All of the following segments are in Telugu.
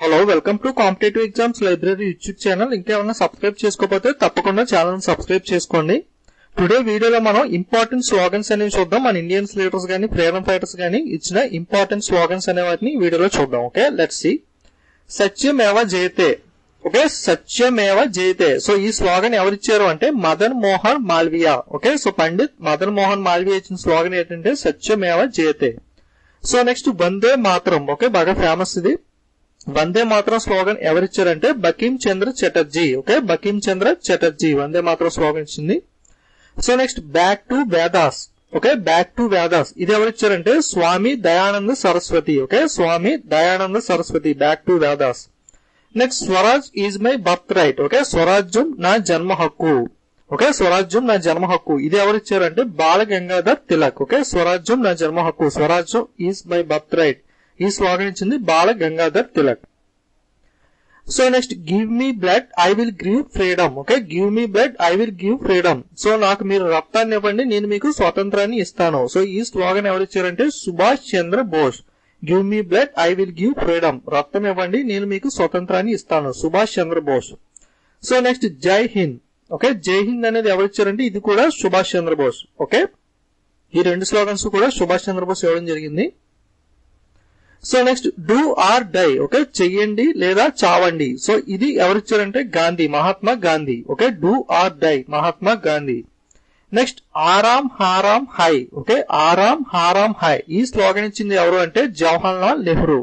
hello welcome to competitive exams library YouTube channel ఇంకేమైనా సబ్స్క్రైబ్ చేసుకోకపోతే తప్పకుండా ఛానల్ సబ్స్క్రైబ్ చేసుకోండి టుడే వీడియోలో మనం ఇంపార్టెంట్ స్లోగన్స్ అనేవి చూద్దాం మన ఇండియన్స్ లీడర్స్ గానీ ఫ్రీడమ్ ఫైటర్స్ గానీ ఇచ్చిన ఇంపార్టెంట్ స్లోగన్స్ అనే వాటిని ఈ వీడియోలో చూద్దాం ఓకే లెట్స్ సి సత్యమేవ జయతే ఓకే సత్యమేవ జయతే సో ఈ స్లోగన్ ఎవరిచ్చారు అంటే మదన్ మోహన్ మాల్వియా ఓకే సో పండిత్ మదన్ మోహన్ మాల్వియా ఇచ్చిన స్లోగన్ ఏంటంటే సత్యమేవ జయతే సో నెక్స్ట్ వందే మాత్రం ఓకే బాగా ఫేమస్ ఇది వందే మాత్రం స్లోగన్ ఎవరిచ్చారంటే బకీం చంద్ర చటర్జీ ఓకే బకీం చంద్ర చటర్జీ వందే మాత్రం స్లోగన్ ఇచ్చింది so next back to Vedas okay back to Vedas ఇది ఎవరిచ్చారంటే Swami Dayananda Saraswati okay Swami Dayananda Saraswati back to Vedas next Swaraj is my birthright okay స్వరాజ్యం నా జన్మ హక్కు ఓకే స్వరాజ్యం నా జన్మ హక్కు ఇది ఎవరిచ్చారంటే బాల గంగాధర్ తిలక్ ఓకే స్వరాజ్యం నా జన్మ హక్కు స్వరాజ్యం ఈజ్ మై బర్త్ రైట్ ఈ స్లోగన్ ఇచ్చింది Bal Gangadhar Tilak so next give me blood I will give freedom okay give me blood I will give freedom so నాకు మీరు రక్తాన్ని ఇవ్వండి నేను మీకు స్వాతంత్రాన్ని ఇస్తాను సో ఈ స్లోగన్ ఎవరు ఇచ్చారంటే Subhash Chandra Bose give me blood I will give freedom రక్తం ఇవ్వండి నేను మీకు స్వతంత్రాన్ని ఇస్తాను Subhash Chandra Bose so next Jai Hind okay జై హింద్ అనేది ఎవరు ఇచ్చారంటే ఇది కూడా సుభాష్ చంద్ర బోస్ ఓకే ఈ రెండు స్లోగన్స్ కూడా సుభాష్ చంద్రబోస్ ఇవ్వడం జరిగింది so next do or die okay చెయ్యండి లేదా చావండి సో ఇది ఎవరిచ్చారంటే Gandhi Mahatma Gandhi okay do or die Mahatma Gandhi next ఆరామ్ హారామ్ హై ఓకే ఆరామ్ హారామ్ హై ఈ స్లోగన్ ఇచ్చింది ఎవరు అంటే జవహర్ లాల్ నెహ్రూ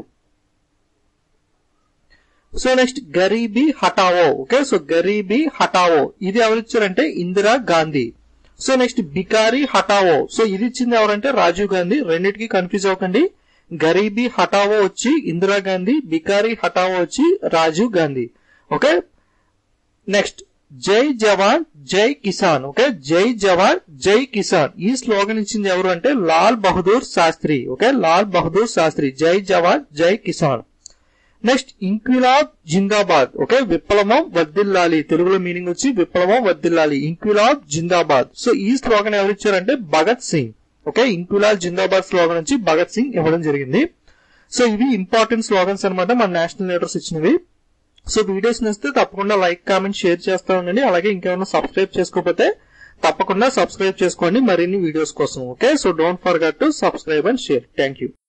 సో నెక్స్ట్ గరీబీ హటావో ఓకే సో గరీబీ హటావో ఇది ఎవరిచ్చారంటే ఇందిరా గాంధీ సో నెక్స్ట్ బికారీ హటావో సో ఇది ఇచ్చింది ఎవరంటే రాజీవ్ గాంధీ రెండింటికి కన్ఫ్యూజ్ అవ్వకండి గరీబీ హటావో వచ్చి ఇందిరా గాంధీ బికారీ హటావో వచ్చి రాజీవ్ గాంధీ ఓకే నెక్స్ట్ జై జవాన్ జై కిసాన్ ఓకే జై జవాన్ జై కిసాన్ ఈ స్లోగన్ ఇచ్చింది ఎవరు అంటే లాల్ బహదూర్ శాస్త్రి ఓకే లాల్ బహదూర్ శాస్త్రి జై జవాన్ జై కిసాన్ నెక్స్ట్ ఇంక్విలాబ్ జిందాబాద్ ఓకే విప్లవం వర్దిల్లాలి తెలుగులో మీనింగ్ వచ్చి విప్లవం వర్దిల్లాలి ఇంక్విలాబ్ జిందాబాద్ సో ఈ స్లోగన్ ఎవరు ఇచ్చారంటే భగత్ సింగ్ ఓకే ఇంక్విలాబ్ జిందాబాద్ స్లోగన్ నుంచి భగత్ సింగ్ ఇవ్వడం జరిగింది సో ఇవి ఇంపార్టెంట్ స్లోగన్స్ అనమాట మన నేషనల్ లీడర్స్ ఇచ్చినవి సో వీడియోస్ నచ్చితే తప్పకుండా లైక్ కామెంట్ షేర్ చేస్తా ఉండండి అలాగే ఇంకేమైనా సబ్స్క్రైబ్ చేసుకోకపోతే తప్పకుండా సబ్స్క్రైబ్ చేసుకోండి మరిన్ని వీడియోస్ కోసం okay so don't forget to subscribe and share thank you